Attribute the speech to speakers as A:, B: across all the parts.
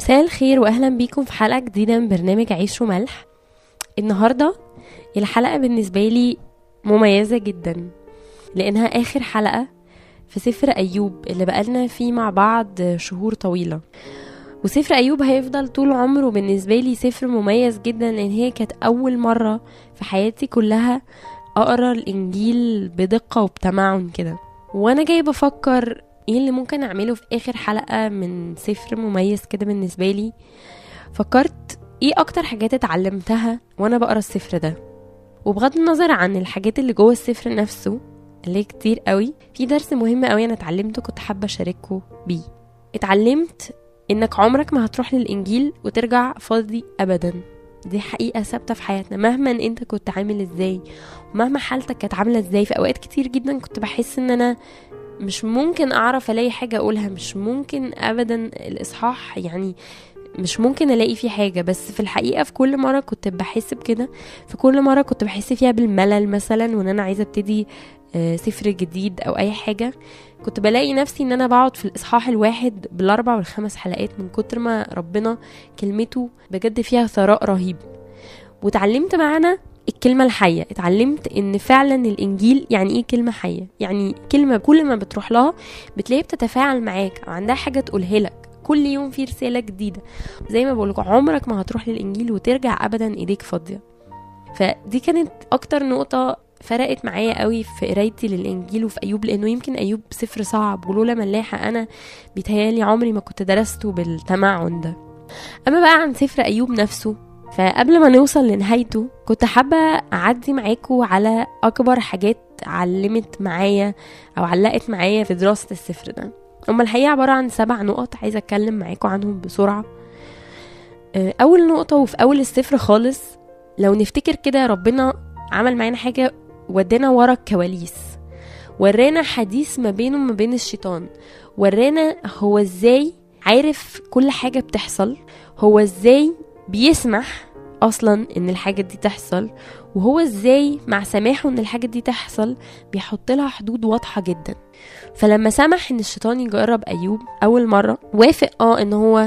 A: مساء الخير واهلا بيكم في حلقه جديده من برنامج عيش وملح النهارده الحلقه بالنسبه لي مميزه جدا لانها اخر حلقه في سفر ايوب اللي بقالنا فيه مع بعض شهور طويله وسفر ايوب هيفضل طول عمره بالنسبه لي سفر مميز جدا لان هي كانت اول مره في حياتي كلها اقرا الانجيل بدقه وبتمعن كده وانا جاي بفكر ايه اللي ممكن اعمله في اخر حلقه من سفر مميز كده بالنسبه لي فكرت ايه اكتر حاجات اتعلمتها وانا بقرا السفر ده وبغض النظر عن الحاجات اللي جوه السفر نفسه اللي هي كتير قوي في درس مهم قوي انا اتعلمته كنت حابه اشاركه بيه اتعلمت انك عمرك ما هتروح للانجيل وترجع فاضي ابدا دي حقيقه ثابته في حياتنا مهما انت كنت عامل ازاي ومهما حالتك كانت عامله ازاي في اوقات كتير جدا كنت بحس ان انا مش ممكن اعرف الاقي حاجه اقولها مش ممكن ابدا الاصحاح يعني مش ممكن الاقي فيه حاجه بس في الحقيقه في كل مره كنت بحس بكده في كل مره كنت بحس فيها بالملل مثلا وان انا عايزه ابتدي آه، سفر جديد او اي حاجه كنت بلاقي نفسي ان انا بقعد في الاصحاح الواحد بالاربع والخمس حلقات من كتر ما ربنا كلمته بجد فيها ثراء رهيب وتعلمت معانا الكلمة الحية اتعلمت ان فعلا الانجيل يعني ايه كلمة حية يعني كلمة كل ما بتروح لها بتلاقيها بتتفاعل معاك او عندها حاجة تقولها لك كل يوم في رسالة جديدة زي ما بقولك عمرك ما هتروح للانجيل وترجع ابدا ايديك فاضية فدي كانت اكتر نقطة فرقت معايا قوي في قرايتي للانجيل وفي ايوب لانه يمكن ايوب سفر صعب ولولا ملاحة انا بيتهيالي عمري ما كنت درسته بالتمعن ده اما بقى عن سفر ايوب نفسه فقبل ما نوصل لنهايته كنت حابة أعدي معاكم على أكبر حاجات علمت معايا أو علقت معايا في دراسة السفر ده هما الحقيقة عبارة عن سبع نقط عايزة أتكلم معاكم عنهم بسرعة آه، أول نقطة وفي أول السفر خالص لو نفتكر كده ربنا عمل معانا حاجة ودانا ورا الكواليس ورانا حديث ما بينه وما بين الشيطان ورانا هو ازاي عارف كل حاجة بتحصل هو ازاي بيسمح اصلا ان الحاجة دي تحصل وهو ازاي مع سماحه ان الحاجة دي تحصل بيحط لها حدود واضحة جدا فلما سمح ان الشيطان يجرب ايوب اول مرة وافق اه ان هو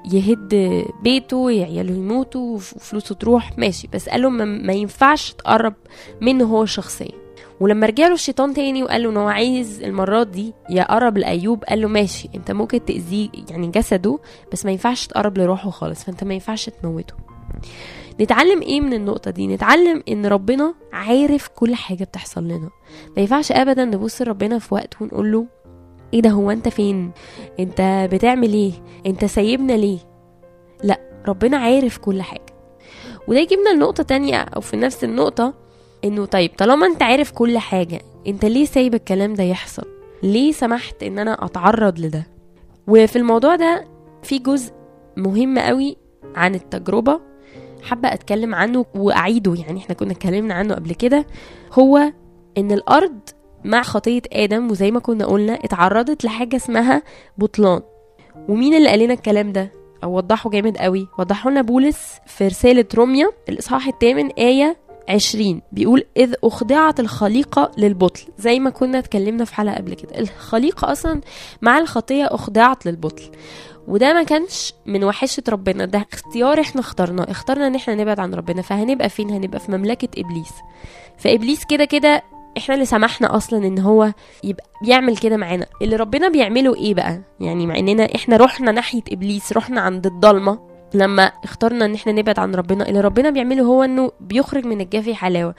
A: يهد بيته عياله يموتوا وفلوسه تروح ماشي بس قال له ما, ما ينفعش تقرب منه هو شخصيا ولما رجع له الشيطان تاني وقال له ان هو عايز المرات دي يقرب لايوب قال له ماشي انت ممكن تاذيه يعني جسده بس ما ينفعش تقرب لروحه خالص فانت ما ينفعش تموته نتعلم ايه من النقطه دي نتعلم ان ربنا عارف كل حاجه بتحصل لنا ما ينفعش ابدا نبص لربنا في وقت ونقول له ايه ده هو انت فين انت بتعمل ايه انت سايبنا ليه لا ربنا عارف كل حاجه وده يجيبنا لنقطه تانية او في نفس النقطه انه طيب طالما انت عارف كل حاجه انت ليه سايب الكلام ده يحصل ليه سمحت ان انا اتعرض لده وفي الموضوع ده في جزء مهم قوي عن التجربه حابه اتكلم عنه واعيده يعني احنا كنا اتكلمنا عنه قبل كده هو ان الارض مع خطيه ادم وزي ما كنا قلنا اتعرضت لحاجه اسمها بطلان ومين اللي قال لنا الكلام ده او وضحه جامد قوي وضحه لنا بولس في رساله روميا الاصحاح الثامن ايه 20 بيقول إذ أخضعت الخليقة للبطل زي ما كنا اتكلمنا في حلقة قبل كده الخليقة أصلا مع الخطية أخضعت للبطل وده ما كانش من وحشة ربنا ده اختيار احنا اخترناه اخترنا ان احنا نبعد عن ربنا فهنبقى فين هنبقى في مملكة إبليس فإبليس كده كده احنا اللي سمحنا اصلا ان هو يبقى بيعمل كده معانا اللي ربنا بيعمله ايه بقى يعني مع اننا احنا رحنا ناحية إبليس رحنا عند الضلمة لما اخترنا ان احنا نبعد عن ربنا اللي ربنا بيعمله هو انه بيخرج من الجافي حلاوه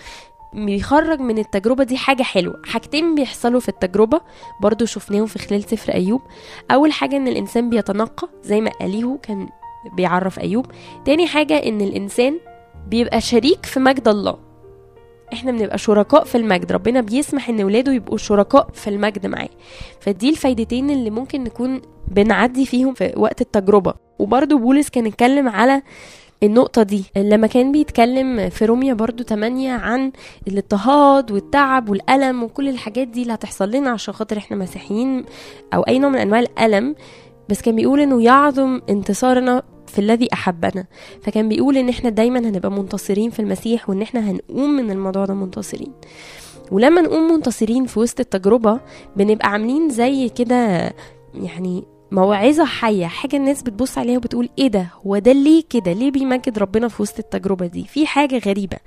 A: بيخرج من التجربة دي حاجة حلوة حاجتين بيحصلوا في التجربة برضو شفناهم في خلال سفر أيوب أول حاجة إن الإنسان بيتنقى زي ما أليهو كان بيعرف أيوب تاني حاجة إن الإنسان بيبقى شريك في مجد الله احنا بنبقى شركاء في المجد ربنا بيسمح ان ولاده يبقوا شركاء في المجد معاه فدي الفايدتين اللي ممكن نكون بنعدي فيهم في وقت التجربة وبرضو بولس كان اتكلم على النقطة دي لما كان بيتكلم في روميا برضو 8 عن الاضطهاد والتعب والألم وكل الحاجات دي اللي هتحصل لنا عشان خاطر احنا مسيحيين أو أي نوع من أنواع الألم بس كان بيقول انه يعظم انتصارنا في الذي احبنا فكان بيقول ان احنا دايما هنبقى منتصرين في المسيح وان احنا هنقوم من الموضوع ده منتصرين ولما نقوم منتصرين في وسط التجربه بنبقى عاملين زي كده يعني موعظة حية حاجة الناس بتبص عليها وبتقول ايه ده هو ده ليه كده ليه بيمجد ربنا في وسط التجربة دي في حاجة غريبة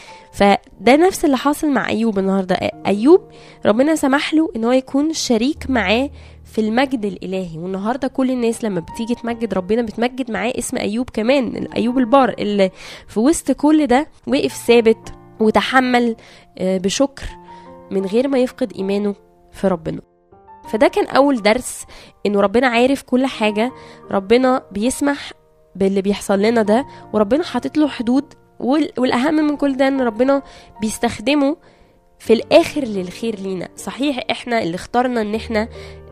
A: فده نفس اللي حاصل مع ايوب النهارده ايوب ربنا سمح له ان هو يكون شريك معاه في المجد الالهي والنهارده كل الناس لما بتيجي تمجد ربنا بتمجد معاه اسم ايوب كمان ايوب البار اللي في وسط كل ده وقف ثابت وتحمل آه، بشكر من غير ما يفقد ايمانه في ربنا فده كان اول درس انه ربنا عارف كل حاجه ربنا بيسمح باللي بيحصل لنا ده وربنا حاطط له حدود والاهم من كل ده ان ربنا بيستخدمه في الاخر للخير لينا صحيح احنا اللي اخترنا ان احنا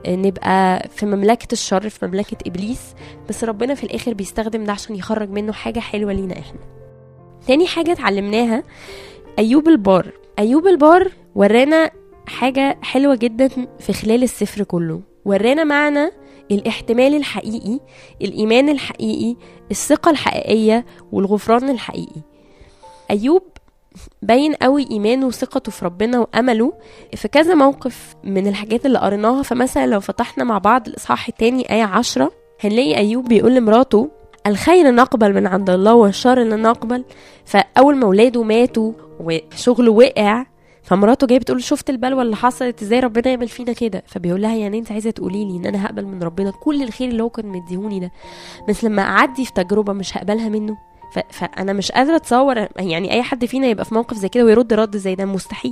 A: نبقى في مملكة الشر في مملكة إبليس بس ربنا في الآخر بيستخدم ده عشان يخرج منه حاجة حلوة لينا إحنا تاني حاجة اتعلمناها أيوب البار أيوب البار ورانا حاجة حلوة جدا في خلال السفر كله ورانا معنى الاحتمال الحقيقي الإيمان الحقيقي الثقة الحقيقية والغفران الحقيقي أيوب باين قوي ايمانه وثقته في ربنا وامله في كذا موقف من الحاجات اللي قريناها فمثلا لو فتحنا مع بعض الاصحاح التاني ايه عشرة هنلاقي ايوب بيقول لمراته الخير نقبل من عند الله والشر لا نقبل فاول ما ولاده ماتوا وشغله وقع فمراته جايه بتقول شفت البلوه اللي حصلت ازاي ربنا يعمل فينا كده فبيقول لها يعني انت عايزه تقولي لي ان انا هقبل من ربنا كل الخير اللي هو كان مديهوني ده بس لما اعدي في تجربه مش هقبلها منه فانا مش قادره اتصور يعني اي حد فينا يبقى في موقف زي كده ويرد رد زي ده مستحيل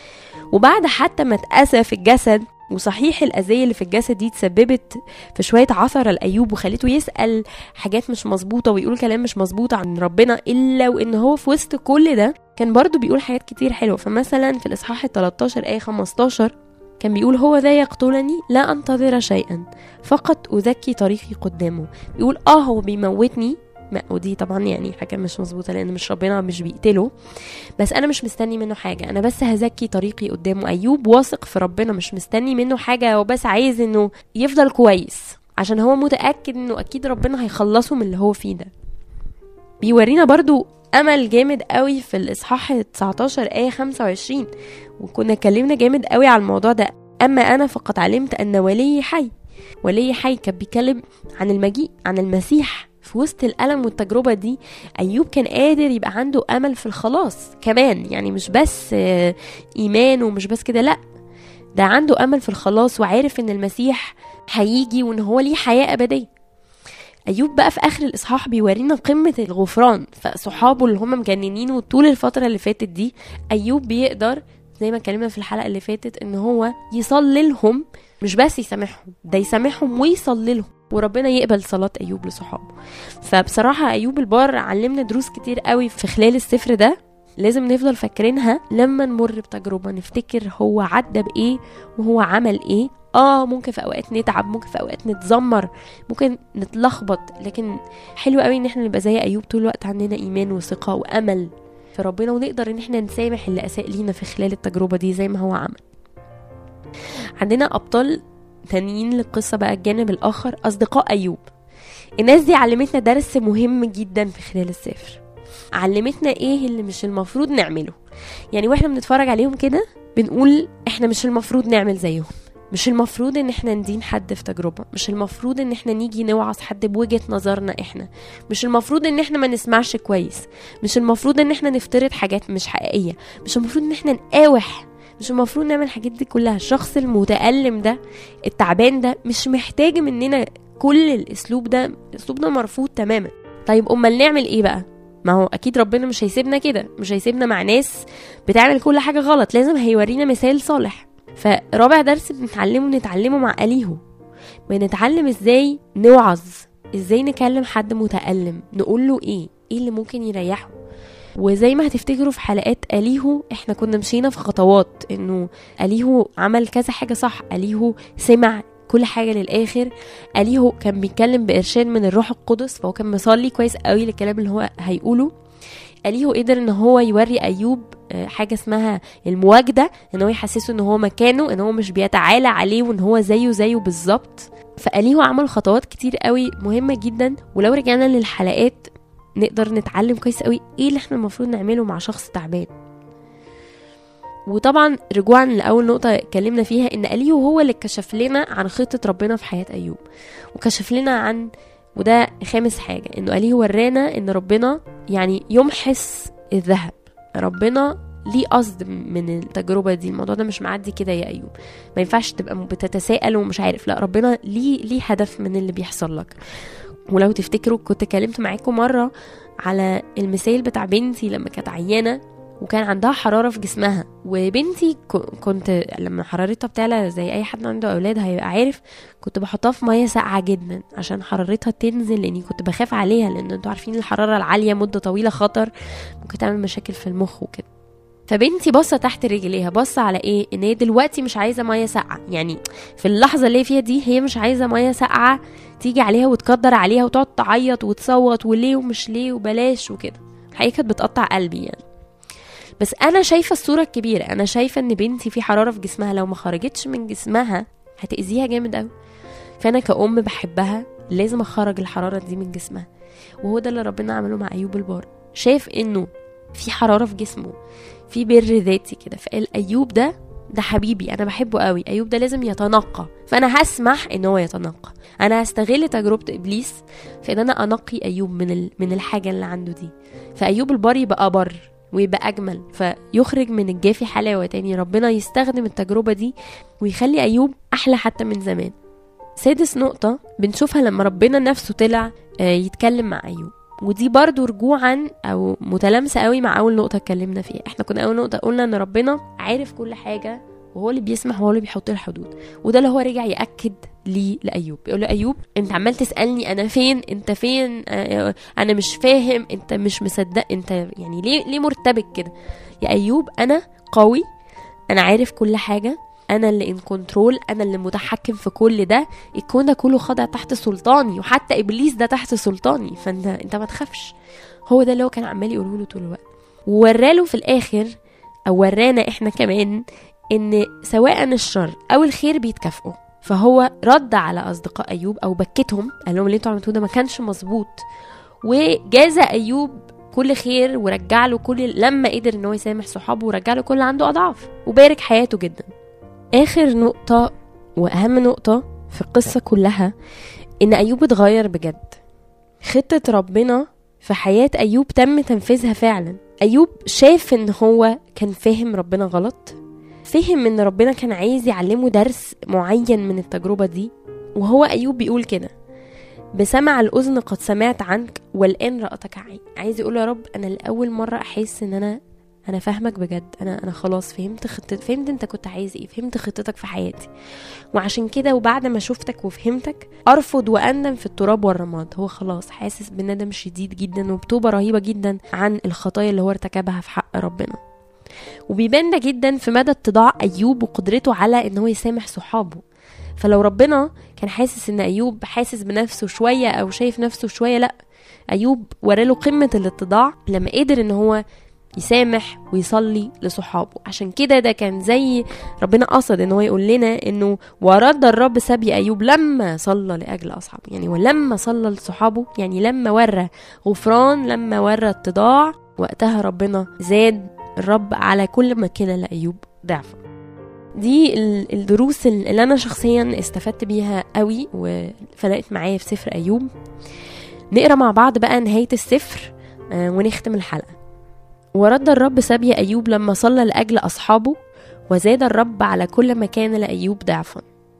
A: وبعد حتى ما اتأذى في الجسد وصحيح الأذية اللي في الجسد دي تسببت في شوية عثرة لأيوب وخليته يسأل حاجات مش مظبوطة ويقول كلام مش مظبوط عن ربنا إلا وإن هو في وسط كل ده كان برضو بيقول حاجات كتير حلوة فمثلا في الإصحاح ال 13 آية 15 كان بيقول هو ذا يقتلني لا أنتظر شيئا فقط أزكي طريقي قدامه بيقول آه هو بيموتني ودي طبعا يعني حاجه مش مظبوطه لان مش ربنا مش بيقتله بس انا مش مستني منه حاجه انا بس هزكي طريقي قدامه ايوب واثق في ربنا مش مستني منه حاجه وبس عايز انه يفضل كويس عشان هو متاكد انه اكيد ربنا هيخلصه من اللي هو فيه ده بيورينا برضو امل جامد قوي في الاصحاح 19 ايه 25 وكنا اتكلمنا جامد قوي على الموضوع ده اما انا فقد علمت ان ولي حي ولي حي كان بيتكلم عن المجيء عن المسيح في وسط الألم والتجربة دي أيوب كان قادر يبقى عنده أمل في الخلاص كمان يعني مش بس إيمان ومش بس كده لأ ده عنده أمل في الخلاص وعارف إن المسيح هيجي وإن هو ليه حياة أبدية أيوب بقى في آخر الإصحاح بيورينا قمة الغفران فصحابه اللي هم مجننينه طول الفترة اللي فاتت دي أيوب بيقدر زي ما اتكلمنا في الحلقة اللي فاتت إن هو يصلي لهم مش بس يسامحهم ده يسامحهم ويصلي لهم وربنا يقبل صلاة أيوب لصحابه فبصراحة أيوب البار علمنا دروس كتير قوي في خلال السفر ده لازم نفضل فاكرينها لما نمر بتجربة نفتكر هو عدى بإيه وهو عمل إيه اه ممكن في اوقات نتعب ممكن في اوقات نتذمر ممكن نتلخبط لكن حلو قوي ان احنا نبقى زي ايوب طول الوقت عندنا ايمان وثقه وامل في ربنا ونقدر ان احنا نسامح اللي اساء لينا في خلال التجربه دي زي ما هو عمل عندنا ابطال تانيين للقصة بقى الجانب الآخر أصدقاء أيوب الناس دي علمتنا درس مهم جدا في خلال السفر علمتنا ايه اللي مش المفروض نعمله يعني واحنا بنتفرج عليهم كده بنقول احنا مش المفروض نعمل زيهم مش المفروض ان احنا ندين حد في تجربة مش المفروض ان احنا نيجي نوعظ حد بوجهة نظرنا احنا مش المفروض ان احنا ما نسمعش كويس مش المفروض ان احنا نفترض حاجات مش حقيقية مش المفروض ان احنا نقاوح مش المفروض نعمل الحاجات دي كلها الشخص المتألم ده التعبان ده مش محتاج مننا كل الاسلوب ده الاسلوب ده مرفوض تماما طيب امال نعمل ايه بقى ما هو اكيد ربنا مش هيسيبنا كده مش هيسيبنا مع ناس بتعمل كل حاجه غلط لازم هيورينا مثال صالح فرابع درس بنتعلمه نتعلمه مع اليهو بنتعلم ازاي نوعظ ازاي نكلم حد متألم نقول له ايه ايه اللي ممكن يريحه وزي ما هتفتكروا في حلقات أليهو احنا كنا مشينا في خطوات انه أليهو عمل كذا حاجة صح أليهو سمع كل حاجة للآخر أليهو كان بيتكلم بإرشاد من الروح القدس فهو كان مصلي كويس قوي للكلام اللي هو هيقوله أليهو قدر ان هو يوري أيوب آه، حاجة اسمها المواجدة ان هو يحسسه ان هو مكانه ان هو مش بيتعالى عليه وان هو زيه زيه بالظبط فأليهو عمل خطوات كتير قوي مهمة جدا ولو رجعنا للحلقات نقدر نتعلم كويس قوي ايه اللي احنا المفروض نعمله مع شخص تعبان وطبعا رجوعا لاول نقطه اتكلمنا فيها ان اليهو هو اللي كشف لنا عن خطه ربنا في حياه ايوب وكشف لنا عن وده خامس حاجه انه اليهو ورانا ان ربنا يعني يمحص الذهب ربنا ليه قصد من التجربه دي الموضوع ده مش معدي كده يا ايوب ما ينفعش تبقى بتتساءل ومش عارف لا ربنا ليه ليه هدف من اللي بيحصل لك ولو تفتكروا كنت كلمت معاكم مره على المثال بتاع بنتي لما كانت عيانه وكان عندها حراره في جسمها وبنتي كنت لما حرارتها بتعلى زي اي حد عنده اولاد هيبقى عارف كنت بحطها في ميه ساقعه جدا عشان حرارتها تنزل لاني كنت بخاف عليها لان انتوا عارفين الحراره العاليه مده طويله خطر ممكن تعمل مشاكل في المخ وكده فبنتي باصه تحت رجليها باصه على ايه ان هي دلوقتي مش عايزه ميه ساقعه يعني في اللحظه اللي هي فيها دي هي مش عايزه ميه ساقعه تيجي عليها وتقدر عليها وتقعد تعيط وتصوت وليه ومش ليه وبلاش وكده الحقيقه كانت بتقطع قلبي يعني بس انا شايفه الصوره الكبيره انا شايفه ان بنتي في حراره في جسمها لو ما خرجتش من جسمها هتاذيها جامد قوي فانا كأم بحبها لازم اخرج الحراره دي من جسمها وهو ده اللي ربنا عمله مع ايوب البار شاف انه في حراره في جسمه في بر ذاتي كده فقال ايوب ده ده حبيبي انا بحبه قوي ايوب ده لازم يتنقى فانا هسمح ان هو يتنقى انا هستغل تجربه ابليس في ان انا انقي ايوب من ال... من الحاجه اللي عنده دي فايوب البار يبقى بر ويبقى اجمل فيخرج من الجافي حلاوه تاني ربنا يستخدم التجربه دي ويخلي ايوب احلى حتى من زمان سادس نقطه بنشوفها لما ربنا نفسه طلع يتكلم مع ايوب ودي برضو رجوعا او متلامسه قوي مع اول نقطه اتكلمنا فيها احنا كنا اول نقطه قلنا ان ربنا عارف كل حاجه وهو اللي بيسمح وهو اللي بيحط الحدود وده اللي هو رجع ياكد ليه لايوب بيقول له ايوب انت عمال تسالني انا فين انت فين آه انا مش فاهم انت مش مصدق انت يعني ليه ليه مرتبك كده يا ايوب انا قوي انا عارف كل حاجه انا اللي ان كنترول انا اللي متحكم في كل ده الكون ده كله خاضع تحت سلطاني وحتى ابليس ده تحت سلطاني فانت انت ما تخافش هو ده اللي هو كان عمال يقوله له طول الوقت ووراله في الاخر او ورانا احنا كمان ان سواء الشر او الخير بيتكافئوا فهو رد على اصدقاء ايوب او بكتهم قال لهم اللي انتوا عملتوه ده ما كانش مظبوط وجاز ايوب كل خير ورجع له كل لما قدر ان هو يسامح صحابه ورجع له كل اللي عنده اضعاف وبارك حياته جدا اخر نقطه واهم نقطه في القصه كلها ان ايوب اتغير بجد خطه ربنا في حياه ايوب تم تنفيذها فعلا ايوب شاف ان هو كان فاهم ربنا غلط فهم ان ربنا كان عايز يعلمه درس معين من التجربه دي وهو ايوب بيقول كده بسمع الأذن قد سمعت عنك والآن رأتك عين عايز يقول يا رب أنا لأول مرة أحس إن أنا أنا فاهمك بجد أنا أنا خلاص فهمت خطت فهمت أنت كنت عايز إيه فهمت خطتك في حياتي وعشان كده وبعد ما شفتك وفهمتك أرفض وأندم في التراب والرماد هو خلاص حاسس بندم شديد جدا وبتوبة رهيبة جدا عن الخطايا اللي هو ارتكبها في حق ربنا وبيبان ده جدا في مدى اتضاع أيوب وقدرته على إن هو يسامح صحابه فلو ربنا كان حاسس ان ايوب حاسس بنفسه شويه او شايف نفسه شويه لا ايوب وراله قمه الاتضاع لما قدر ان هو يسامح ويصلي لصحابه عشان كده ده كان زي ربنا قصد ان هو يقول لنا انه ورد الرب سبي ايوب لما صلى لاجل اصحابه يعني ولما صلى لصحابه يعني لما ورى غفران لما ورى اتضاع وقتها ربنا زاد الرب على كل مكان لايوب ضعفا دي الدروس اللي انا شخصيا استفدت بيها قوي وفرقت معايا في سفر ايوب نقرا مع بعض بقى نهايه السفر ونختم الحلقه ورد الرب سبي ايوب لما صلى لاجل اصحابه وزاد الرب على كل ما كان لايوب ضعفا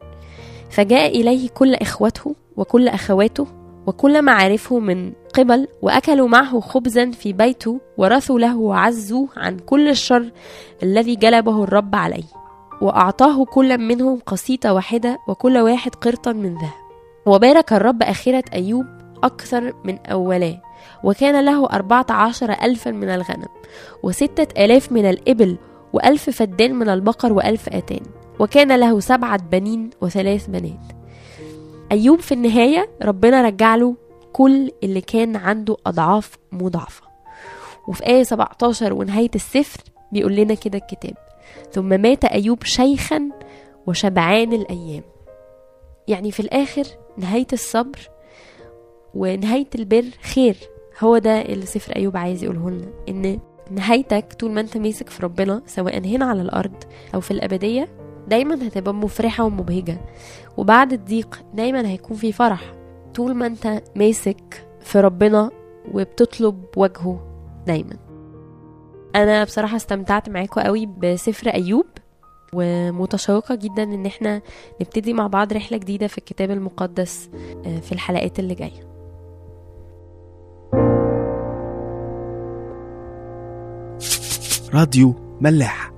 A: فجاء اليه كل اخوته وكل اخواته وكل معارفه من قبل واكلوا معه خبزا في بيته ورثوا له وعزوا عن كل الشر الذي جلبه الرب عليه وأعطاه كل منهم قسيطة واحدة وكل واحد قرطا من ذهب وبارك الرب آخرة أيوب أكثر من أولاه وكان له أربعة عشر ألفا من الغنم وستة آلاف من الإبل وألف فدان من البقر وألف آتان وكان له سبعة بنين وثلاث بنات أيوب في النهاية ربنا رجع له كل اللي كان عنده أضعاف مضاعفة وفي آية 17 ونهاية السفر بيقول لنا كده الكتاب ثم مات أيوب شيخا وشبعان الأيام يعني في الآخر نهاية الصبر ونهاية البر خير هو ده اللي سفر أيوب عايز يقوله لنا إن نهايتك طول ما انت ماسك في ربنا سواء هنا على الارض او في الابديه دايما هتبقى مفرحه ومبهجه وبعد الضيق دايما هيكون في فرح طول ما انت ماسك في ربنا وبتطلب وجهه دايما انا بصراحه استمتعت معاكم قوي بسفر ايوب ومتشوقة جدا ان احنا نبتدي مع بعض رحلة جديدة في الكتاب المقدس آه، في الحلقات اللي جاية
B: راديو ملاح